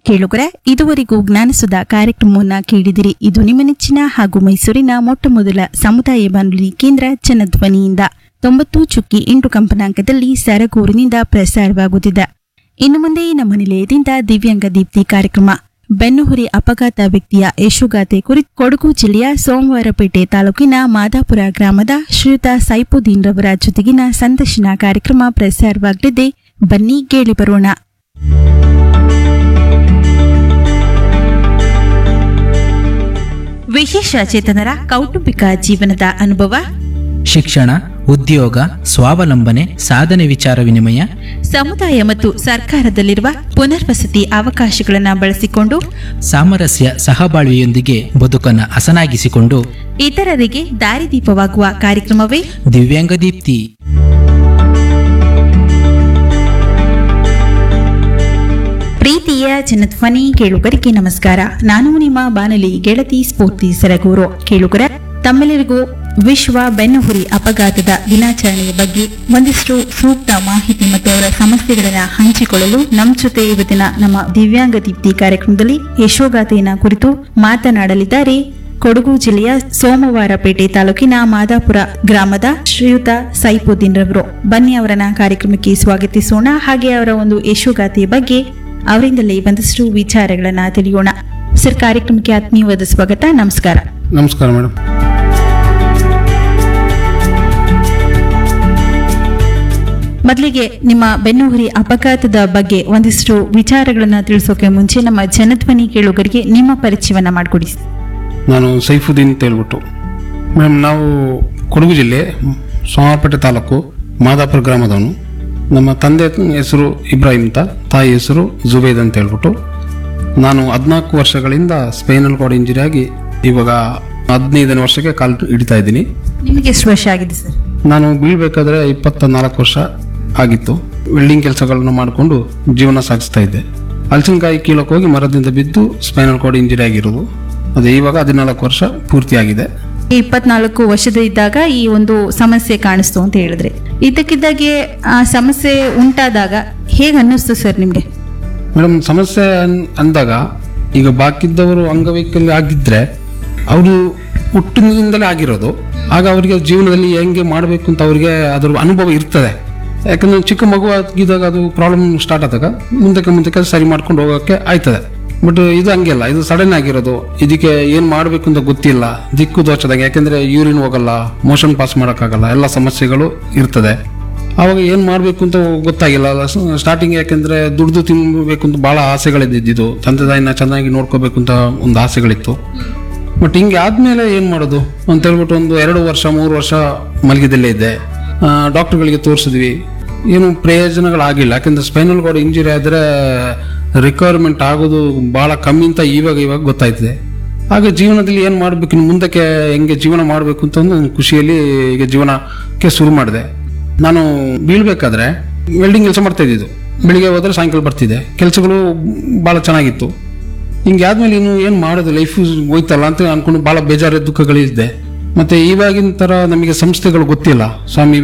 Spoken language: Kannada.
ಕೇಳುಗರೆ ಇದುವರೆಗೂ ಜ್ಞಾನಸುಧ ಕಾರ್ಯಕ್ರಮವನ್ನ ಕೇಳಿದಿರಿ ಇದು ನಿಮ್ಮ ನೆಚ್ಚಿನ ಹಾಗೂ ಮೈಸೂರಿನ ಮೊಟ್ಟ ಮೊದಲ ಸಮುದಾಯ ಬಾನುಲಿ ಕೇಂದ್ರ ಜನಧ್ವನಿಯಿಂದ ತೊಂಬತ್ತು ಚುಕ್ಕಿ ಎಂಟು ಕಂಪನಾಂಕದಲ್ಲಿ ಸರಗೂರಿನಿಂದ ಪ್ರಸಾರವಾಗುತ್ತಿದೆ ಇನ್ನು ಮುಂದೆ ನಮ್ಮ ನಿಲಯದಿಂದ ದಿವ್ಯಾಂಗ ದೀಪ್ತಿ ಕಾರ್ಯಕ್ರಮ ಬೆನ್ನುಹುರಿ ಅಪಘಾತ ವ್ಯಕ್ತಿಯ ಯಶುಗಾಥೆ ಕುರಿತು ಕೊಡಗು ಜಿಲ್ಲೆಯ ಸೋಮವಾರಪೇಟೆ ತಾಲೂಕಿನ ಮಾದಾಪುರ ಗ್ರಾಮದ ಶ್ರೀಯುತ ಸೈಫುದ್ದೀನ್ ರವರ ಜೊತೆಗಿನ ಸಂದರ್ಶನ ಕಾರ್ಯಕ್ರಮ ಪ್ರಸಾರವಾಗಲಿದೆ ಬನ್ನಿ ಕೇಳಿ ಬರೋಣ ವಿಶೇಷ ಚೇತನರ ಕೌಟುಂಬಿಕ ಜೀವನದ ಅನುಭವ ಶಿಕ್ಷಣ ಉದ್ಯೋಗ ಸ್ವಾವಲಂಬನೆ ಸಾಧನೆ ವಿಚಾರ ವಿನಿಮಯ ಸಮುದಾಯ ಮತ್ತು ಸರ್ಕಾರದಲ್ಲಿರುವ ಪುನರ್ವಸತಿ ಅವಕಾಶಗಳನ್ನು ಬಳಸಿಕೊಂಡು ಸಾಮರಸ್ಯ ಸಹಬಾಳ್ವೆಯೊಂದಿಗೆ ಬದುಕನ್ನು ಹಸನಾಗಿಸಿಕೊಂಡು ಇತರರಿಗೆ ದಾರಿದೀಪವಾಗುವ ಕಾರ್ಯಕ್ರಮವೇ ದಿವ್ಯಾಂಗ ದೀಪ್ತಿ ಪ್ರೀತಿಯ ಜನಧ್ವನಿ ಕೇಳುಗರಿಗೆ ನಮಸ್ಕಾರ ನಾನು ನಿಮ್ಮ ಬಾನಲಿ ಗೆಳತಿ ಸ್ಫೂರ್ತಿ ಸರಗೂರು ಕೇಳುಗರ ತಮ್ಮೆಲ್ಲರಿಗೂ ವಿಶ್ವ ಬೆನ್ನುಹುರಿ ಅಪಘಾತದ ದಿನಾಚರಣೆಯ ಬಗ್ಗೆ ಒಂದಿಷ್ಟು ಸೂಕ್ತ ಮಾಹಿತಿ ಮತ್ತು ಅವರ ಸಮಸ್ಯೆಗಳನ್ನ ಹಂಚಿಕೊಳ್ಳಲು ನಮ್ಮ ಜೊತೆ ಇವತ್ತಿನ ನಮ್ಮ ದಿವ್ಯಾಂಗ ದೀಪ್ತಿ ಕಾರ್ಯಕ್ರಮದಲ್ಲಿ ಯಶೋಗಾಥೆಯನ್ನ ಕುರಿತು ಮಾತನಾಡಲಿದ್ದಾರೆ ಕೊಡಗು ಜಿಲ್ಲೆಯ ಸೋಮವಾರಪೇಟೆ ತಾಲೂಕಿನ ಮಾದಾಪುರ ಗ್ರಾಮದ ಶ್ರೀಯುತ ಸೈಫುದ್ದೀನ್ ರವರು ಬನ್ನಿ ಅವರನ್ನ ಕಾರ್ಯಕ್ರಮಕ್ಕೆ ಸ್ವಾಗತಿಸೋಣ ಹಾಗೆ ಅವರ ಒಂದು ಯಶೋಗಾಥೆಯ ಬಗ್ಗೆ ಅವರಿಂದಲೇ ಒಂದಷ್ಟು ವಿಚಾರಗಳನ್ನ ತಿಳಿಯೋಣ ಸರ್ ಕಾರ್ಯಕ್ರಮಕ್ಕೆ ಆತ್ಮೀಯವಾದ ಸ್ವಾಗತ ನಮಸ್ಕಾರ ನಮಸ್ಕಾರ ಮೇಡಮ್ ಮೊದಲಿಗೆ ನಿಮ್ಮ ಬೆನ್ನುಹುರಿ ಅಪಘಾತದ ಬಗ್ಗೆ ಒಂದಿಷ್ಟು ವಿಚಾರಗಳನ್ನ ತಿಳಿಸೋಕೆ ಮುಂಚೆ ನಮ್ಮ ಜನಧ್ವನಿ ಕೇಳುಗರಿಗೆ ನಿಮ್ಮ ಪರಿಚಯವನ್ನ ಮಾಡಿಕೊಡಿ ನಾನು ಸೈಫುದ್ದೀನ್ ಅಂತ ಹೇಳ್ಬಿಟ್ಟು ಮೇಡಮ್ ನಾವು ಕೊಡಗು ಜಿಲ್ಲೆ ಸೋಮವಾರಪೇಟೆ ತಾಲೂಕು ಮಾದಾಪುರ ಗ್ರಾಮದವನು ನಮ್ಮ ತಂದೆ ಹೆಸರು ಇಬ್ರಾಹಿಂ ಅಂತ ತಾಯಿ ಹೆಸರು ಜುಬೇದ್ ಅಂತ ಹೇಳ್ಬಿಟ್ಟು ನಾನು ಹದಿನಾಲ್ಕು ವರ್ಷಗಳಿಂದ ಸ್ಪೈನಲ್ ಕಾರ್ಡ್ ಇಂಜರಿ ಆಗಿ ಇವಾಗ ಹದಿನೈದನೇ ವರ್ಷಕ್ಕೆ ಕಾಲು ಹಿಡಿತಾ ಇದ್ದೀನಿ ನಿಮಗೆ ಎಷ್ಟು ವರ್ಷ ಆಗಿದೆ ಸರ್ ನಾನು ಬೀಳ್ಬೇಕಾದ್ರೆ ಇಪ್ಪತ್ತ ನಾಲ್ಕು ವರ್ಷ ಆಗಿತ್ತು ವೆಲ್ಡಿಂಗ್ ಕೆಲಸಗಳನ್ನು ಮಾಡಿಕೊಂಡು ಜೀವನ ಸಾಗಿಸ್ತಾ ಇದ್ದೆ ಹಲಸಿನಕಾಯಿ ಕೀಳಕ್ಕೆ ಹೋಗಿ ಮರದಿಂದ ಬಿದ್ದು ಸ್ಪೈನಲ್ ಕಾರ್ಡ್ ಇಂಜರಿ ಆಗಿರೋದು ಅದು ಇವಾಗ ಹದಿನಾಲ್ಕು ವರ್ಷ ಪೂರ್ತಿಯಾಗಿದೆ ಇಪ್ಪತ್ನಾಲ್ಕು ವರ್ಷದ ಇದ್ದಾಗ ಈ ಒಂದು ಸಮಸ್ಯೆ ಕಾಣಿಸ್ತು ಅಂತ ಹೇಳಿದ್ರೆ ಇದಕ್ಕಿದ್ದಾಗೆ ಆ ಸಮಸ್ಯೆ ಉಂಟಾದಾಗ ಹೇಗೆ ಅನ್ನಿಸ್ತು ಸರ್ ನಿಮ್ಗೆ ಮೇಡಮ್ ಸಮಸ್ಯೆ ಅನ್- ಅಂದಾಗ ಈಗ ಬಾಕಿದ್ದವರು ಅಂಗವೈಕಲ್ಯ ಆಗಿದ್ರೆ ಅವರು ಹುಟ್ಟಿನಿಂದಲೇ ಆಗಿರೋದು ಆಗ ಅವರಿಗೆ ಜೀವನದಲ್ಲಿ ಹೆಂಗೆ ಮಾಡಬೇಕು ಅಂತ ಅವರಿಗೆ ಅದರ ಅನುಭವ ಇರ್ತದೆ ಯಾಕಂದ್ರೆ ಚಿಕ್ಕ ಮಗು ಆಗಿದ್ದಾಗ ಅದು ಪ್ರಾಬ್ಲಮ್ ಸ್ಟಾರ್ಟ್ ಆದಾಗ ಮುಂದಕ್ಕೆ ಮುಂದಕ್ಕೆ ಸರಿ ಮಾಡ್ಕೊಂಡು ಹೋಗೋಕ್ಕೆ ಆಯ್ತದೆ ಬಟ್ ಇದು ಹಂಗಿಲ್ಲ ಇದು ಸಡನ್ ಆಗಿರೋದು ಇದಕ್ಕೆ ಏನು ಮಾಡಬೇಕು ಅಂತ ಗೊತ್ತಿಲ್ಲ ದಿಕ್ಕು ದೋಚದಾಗ ಯಾಕೆಂದ್ರೆ ಯೂರಿನ್ ಹೋಗಲ್ಲ ಮೋಷನ್ ಪಾಸ್ ಮಾಡೋಕ್ಕಾಗಲ್ಲ ಎಲ್ಲ ಸಮಸ್ಯೆಗಳು ಇರ್ತದೆ ಅವಾಗ ಏನು ಮಾಡಬೇಕು ಅಂತ ಗೊತ್ತಾಗಿಲ್ಲ ಸ್ಟಾರ್ಟಿಂಗ್ ಯಾಕೆಂದ್ರೆ ದುಡ್ದು ತಿನ್ಬೇಕು ಅಂತ ಭಾಳ ಆಸೆಗಳಿದ್ದಿದ್ದು ತಂದೆ ತಾಯಿನ ಚೆನ್ನಾಗಿ ನೋಡ್ಕೋಬೇಕು ಅಂತ ಒಂದು ಆಸೆಗಳಿತ್ತು ಬಟ್ ಹಿಂಗೆ ಆದ್ಮೇಲೆ ಏನು ಮಾಡೋದು ಅಂತ ಹೇಳ್ಬಿಟ್ಟು ಒಂದು ಎರಡು ವರ್ಷ ಮೂರು ವರ್ಷ ಮಲಗಿದಲ್ಲೇ ಇದ್ದೆ ಡಾಕ್ಟರ್ಗಳಿಗೆ ತೋರಿಸಿದ್ವಿ ಏನು ಪ್ರಯೋಜನಗಳಾಗಿಲ್ಲ ಯಾಕಂದ್ರೆ ಸ್ಪೈನಲ್ ಕಾರ್ಡ್ ಇಂಜುರಿ ಆದರೆ ರಿಕ್ವೈರ್ಮೆಂಟ್ ಆಗೋದು ಭಾಳ ಕಮ್ಮಿ ಅಂತ ಇವಾಗ ಇವಾಗ ಗೊತ್ತಾಯ್ತದೆ ಆಗ ಜೀವನದಲ್ಲಿ ಏನು ಮಾಡಬೇಕು ಇನ್ನು ಮುಂದಕ್ಕೆ ಹೆಂಗೆ ಜೀವನ ಮಾಡಬೇಕು ಅಂತ ಒಂದು ಖುಷಿಯಲ್ಲಿ ಈಗ ಜೀವನಕ್ಕೆ ಶುರು ಮಾಡಿದೆ ನಾನು ಬೀಳ್ಬೇಕಾದ್ರೆ ವೆಲ್ಡಿಂಗ್ ಕೆಲಸ ಮಾಡ್ತಾ ಇದ್ದಿದ್ದು ಬೆಳಿಗ್ಗೆ ಹೋದ್ರೆ ಸಾಯಂಕಾಲ ಬರ್ತಿದ್ದೆ ಕೆಲಸಗಳು ಭಾಳ ಚೆನ್ನಾಗಿತ್ತು ಹಿಂಗೆ ಆದ್ಮೇಲೆ ಇನ್ನು ಏನು ಮಾಡೋದು ಲೈಫ್ ಹೋಯ್ತಲ್ಲ ಅಂತ ಅನ್ಕೊಂಡು ಭಾಳ ಬೇಜಾರು ದುಃಖಗಳಿದ್ದೆ ಮತ್ತೆ ಇವಾಗಿನ ಥರ ನಮಗೆ ಸಂಸ್ಥೆಗಳು ಗೊತ್ತಿಲ್ಲ ಸ್ವಾಮಿ